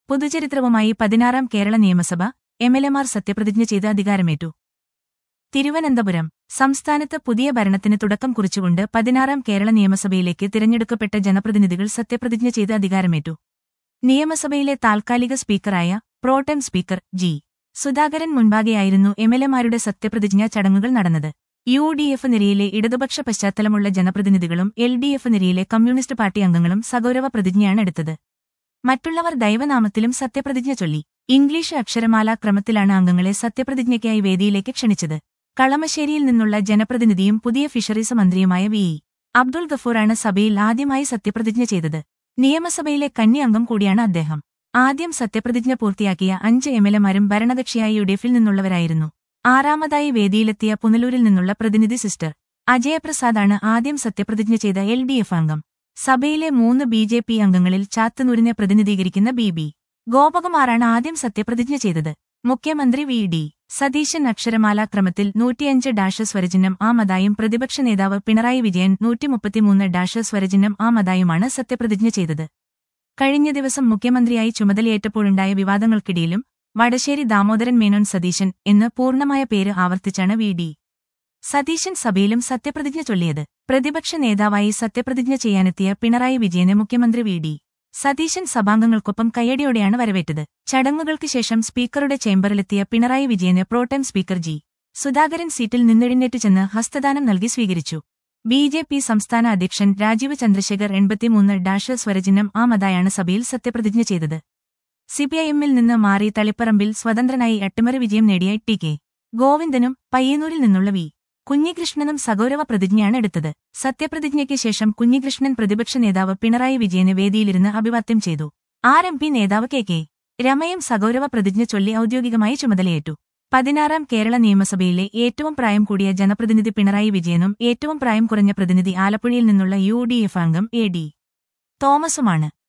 പുതുചരിത്രവുമായി പതിനാറാം കേരള നിയമസഭ എംഎൽഎമാർ സത്യപ്രതിജ്ഞ ചെയ്ത് അധികാരമേറ്റു തിരുവനന്തപുരം സംസ്ഥാനത്ത് പുതിയ ഭരണത്തിന് തുടക്കം കുറിച്ചുകൊണ്ട് പതിനാറാം കേരള നിയമസഭയിലേക്ക് തിരഞ്ഞെടുക്കപ്പെട്ട ജനപ്രതിനിധികൾ സത്യപ്രതിജ്ഞ ചെയ്ത് അധികാരമേറ്റു നിയമസഭയിലെ താൽക്കാലിക സ്പീക്കറായ പ്രോടെം സ്പീക്കർ ജി സുധാകരൻ മുൻപാകെയായിരുന്നു എംഎൽഎമാരുടെ സത്യപ്രതിജ്ഞാ ചടങ്ങുകൾ നടന്നത് യു ഡി എഫ് നിരയിലെ ഇടതുപക്ഷ പശ്ചാത്തലമുള്ള ജനപ്രതിനിധികളും എൽ ഡി എഫ് നിരയിലെ കമ്മ്യൂണിസ്റ്റ് പാർട്ടി അംഗങ്ങളും സഗൗരവ പ്രതിജ്ഞയാണ് എടുത്തത് മറ്റുള്ളവർ ദൈവനാമത്തിലും സത്യപ്രതിജ്ഞ ചൊല്ലി ഇംഗ്ലീഷ് അക്ഷരമാലാ ക്രമത്തിലാണ് അംഗങ്ങളെ സത്യപ്രതിജ്ഞയ്ക്കായി വേദിയിലേക്ക് ക്ഷണിച്ചത് കളമശ്ശേരിയിൽ നിന്നുള്ള ജനപ്രതിനിധിയും പുതിയ ഫിഷറീസ് മന്ത്രിയുമായ വി ഇ. അബ്ദുൾ ഗഫൂറാണ് സഭയിൽ ആദ്യമായി സത്യപ്രതിജ്ഞ ചെയ്തത് നിയമസഭയിലെ കന്നി അംഗം കൂടിയാണ് അദ്ദേഹം ആദ്യം സത്യപ്രതിജ്ഞ പൂർത്തിയാക്കിയ അഞ്ച് എംഎൽഎമാരും ഭരണകക്ഷിയായ യുഡിഎഫിൽ നിന്നുള്ളവരായിരുന്നു ആറാമതായി വേദിയിലെത്തിയ പുനലൂരിൽ നിന്നുള്ള പ്രതിനിധി സിസ്റ്റർ അജയപ്രസാദാണ് ആദ്യം സത്യപ്രതിജ്ഞ ചെയ്ത എൽ ഡി എഫ് അംഗം സഭയിലെ മൂന്ന് ബി ജെ പി അംഗങ്ങളിൽ ചാത്തനൂരിനെ പ്രതിനിധീകരിക്കുന്ന ബി ബി ഗോപകുമാറാണ് ആദ്യം സത്യപ്രതിജ്ഞ ചെയ്തത് മുഖ്യമന്ത്രി വി ഡി സതീശൻ അക്ഷരമാലാ ക്രമത്തിൽ നൂറ്റിയഞ്ച് ഡാഷ് സ്വരചിഹ്നം ആ മതായും പ്രതിപക്ഷ നേതാവ് പിണറായി വിജയൻ നൂറ്റിമുപ്പത്തിമൂന്ന് ഡാഷ് സ്വരചിഹ്നം ആ മതായുമാണ് സത്യപ്രതിജ്ഞ ചെയ്തത് കഴിഞ്ഞ ദിവസം മുഖ്യമന്ത്രിയായി ചുമതലയേറ്റപ്പോഴുണ്ടായ വിവാദങ്ങൾക്കിടയിലും വടശ്ശേരി ദാമോദരൻ മേനോൻ സതീശൻ എന്ന് പൂർണ്ണമായ പേര് ആവർത്തിച്ചാണ് വി ഡി സതീശൻ സഭയിലും സത്യപ്രതിജ്ഞ ചൊല്ലിയത് പ്രതിപക്ഷ നേതാവായി സത്യപ്രതിജ്ഞ ചെയ്യാനെത്തിയ പിണറായി വിജയനെ മുഖ്യമന്ത്രി വി ഡി സതീശൻ സഭാംഗങ്ങൾക്കൊപ്പം കയ്യടിയോടെയാണ് വരവേറ്റത് ചടങ്ങുകൾക്ക് ശേഷം സ്പീക്കറുടെ ചേംബറിലെത്തിയ പിണറായി വിജയന് പ്രോട്ടം സ്പീക്കർ ജി സുധാകരൻ സീറ്റിൽ നിന്നെഴുന്നേറ്റ് ചെന്ന് ഹസ്തദാനം നൽകി സ്വീകരിച്ചു ബി ജെ പി സംസ്ഥാന അധ്യക്ഷൻ രാജീവ് ചന്ദ്രശേഖർ എൺപത്തിമൂന്ന് ഡാഷ് സ്വരചിഹ്നം ആ മതായാണ് സഭയിൽ സത്യപ്രതിജ്ഞ ചെയ്തത് സിപിഐഎമ്മിൽ നിന്ന് മാറി തളിപ്പറമ്പിൽ സ്വതന്ത്രനായി അട്ടിമറി വിജയം നേടിയ ടി കെ ഗോവിന്ദനും പയ്യന്നൂരിൽ നിന്നുള്ള വി കുഞ്ഞികൃഷ്ണനും സഗൗരവ പ്രതിജ്ഞയാണ് എടുത്തത് സത്യപ്രതിജ്ഞയ്ക്ക് ശേഷം കുഞ്ഞികൃഷ്ണൻ പ്രതിപക്ഷ നേതാവ് പിണറായി വിജയനെ വേദിയിലിരുന്ന് അഭിവാദ്യം ചെയ്തു ആർ എം പി നേതാവ് കെ കെ രമയും സഗൗരവ പ്രതിജ്ഞ ചൊല്ലി ഔദ്യോഗികമായി ചുമതലയേറ്റു പതിനാറാം കേരള നിയമസഭയിലെ ഏറ്റവും പ്രായം കൂടിയ ജനപ്രതിനിധി പിണറായി വിജയനും ഏറ്റവും പ്രായം കുറഞ്ഞ പ്രതിനിധി ആലപ്പുഴയിൽ നിന്നുള്ള യു ഡി എഫ് അംഗം എ ഡി തോമസുമാണ്